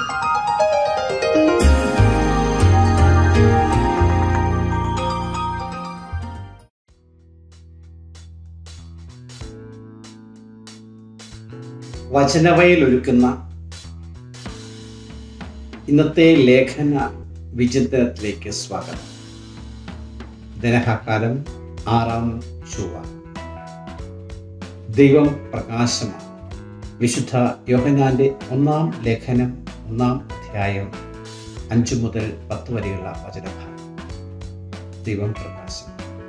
വചനവയൽ ഒരുക്കുന്ന ഇന്നത്തെ ലേഖന വിചിന്തനത്തിലേക്ക് സ്വാഗതം ദിനഹക്കാലം ആറാം ചൊവ്വ ദൈവം പ്രകാശമാണ് വിശുദ്ധ യോഹനാന്റെ ഒന്നാം ലേഖനം ഒന്നാം അധ്യായം അഞ്ചു മുതൽ പത്ത് വരെയുള്ള വചനഭാഗം ദൈവം പ്രകാശം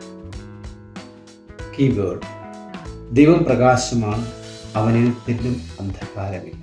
കീവേഡ് ദൈവം പ്രകാശമാണ് അവനിൽ തെല്ലും അന്ധകാരമില്ല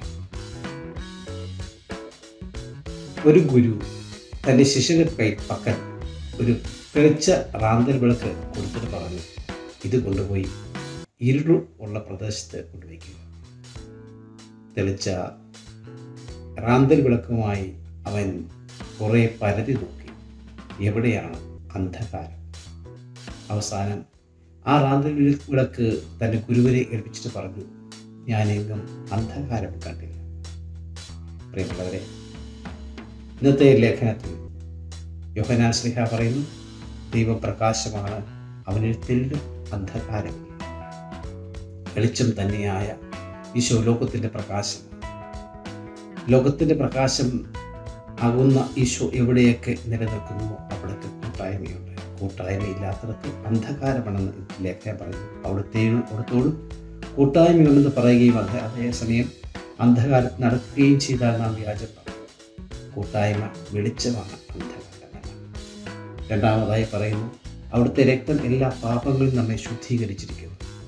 ഒരു ഗുരു തൻ്റെ ശിഷ്യകൾക്കായി പക്കൽ ഒരു തെളിച്ച റാന്തൽ വിളക്ക് കൊടുത്തിട്ട് പറഞ്ഞു ഇത് കൊണ്ടുപോയി ഇരുളു ഉള്ള പ്രദേശത്ത് കൊണ്ടുവയ്ക്കുക തെളിച്ച റാന്തൽ വിളക്കുമായി അവൻ കുറേ പരതി നോക്കി എവിടെയാണ് അന്ധകാരം അവസാനം ആ റാന്തൽ വിളക്ക് തൻ്റെ ഗുരുവിനെ ഏൽപ്പിച്ചിട്ട് പറഞ്ഞു ഞാനെങ്കും അന്ധകാരം കണ്ടില്ല പ്രിയമുള്ളവരെ ഇന്നത്തെ ലേഖനത്തിൽ യോഹനാൻ സ്ലിഹ പറയുന്നു ദൈവപ്രകാശമാണ് അവനിൽ തെല്ലും അന്ധകാരമില്ല വെളിച്ചം തന്നെയായ ഈശോ ലോകത്തിൻ്റെ പ്രകാശം ലോകത്തിൻ്റെ പ്രകാശം ആകുന്ന ഈശോ എവിടെയൊക്കെ നിലനിൽക്കുന്നുവോ അവിടുത്തെ കൂട്ടായ്മയുണ്ട് കൂട്ടായ്മയില്ലാത്തടത്ത് അന്ധകാരമാണെന്ന് ലേഖനം പറയുന്നു അവിടുത്തെയും അവിടത്തോടും കൂട്ടായ്മയുണ്ടെന്ന് പറയുകയും അത് അതേസമയം അന്ധകാരത്ത് നടക്കുകയും ചെയ്താൽ നാം വ്യാജം കൂട്ടായ്മ വെളിച്ചമാണ് അന്ധകാരമല്ല രണ്ടാമതായി പറയുന്നു അവിടുത്തെ രക്തം എല്ലാ പാപങ്ങളും നമ്മെ ശുദ്ധീകരിച്ചിരിക്കുന്നു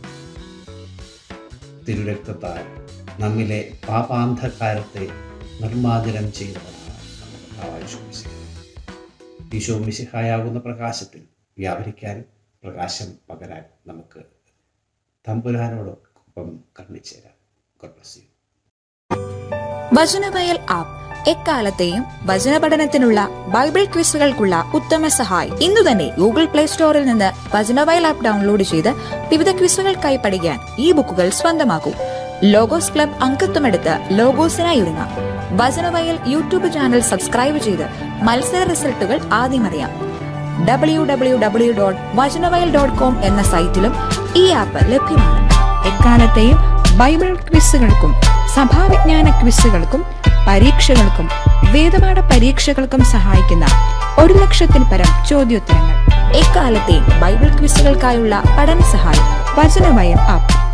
തിരുരക്തത്താൽ നമ്മിലെ പാപാന്ധകാരത്തെ നിർമ്മാർജ്ജനം ചെയ്തവനാണ് നമ്മുടെ ഈശോ മിശിഹായാകുന്ന പ്രകാശത്തിൽ വ്യാപരിക്കാൻ പ്രകാശം പകരാൻ നമുക്ക് തമ്പുരാനോടൊപ്പം കണ്ണിച്ചേരാം God bless you Vachanavayal app എക്കാലത്തെയും വചന പഠനത്തിനുള്ള ബൈബിൾ ക്വിസുകൾക്കുള്ള ഉത്തമ സഹായി ഇന്നു തന്നെ ഗൂഗിൾ പ്ലേ സ്റ്റോറിൽ നിന്ന് വചനവയൽ ആപ്പ് ഡൗൺലോഡ് ചെയ്ത് വിവിധ ക്വിസുകൾക്കായി പഠിക്കാൻ ഈ ബുക്കുകൾ സ്വന്തമാക്കൂ ലോഗോസ് ക്ലബ് അംഗത്വമെടുത്ത് ലോഗോസിനായി ഒരുങ്ങാം വചനവയൽ യൂട്യൂബ് ചാനൽ സബ്സ്ക്രൈബ് ചെയ്ത് മത്സര റിസൾട്ടുകൾ ആദ്യം അറിയാം W W W dot Vachanavayal dot com എന്ന സൈറ്റിലും ഈ ആപ്പ് ലഭ്യമാണ് എക്കാലത്തെയും ബൈബിൾ ക്വിസുകൾക്കും സഭാവിജ്ഞാന ക്വിസുകൾക്കും പരീക്ഷകൾക്കും വേദപാഠ പരീക്ഷകൾക്കും സഹായിക്കുന്ന ഒരു ലക്ഷത്തിൽ പരം ചോദ്യോത്തരങ്ങൾ എക്കാലത്തെയും ബൈബിൾ ക്വിസുകൾക്കായുള്ള പഠന സഹായം വചനവയൽ ആപ്പ്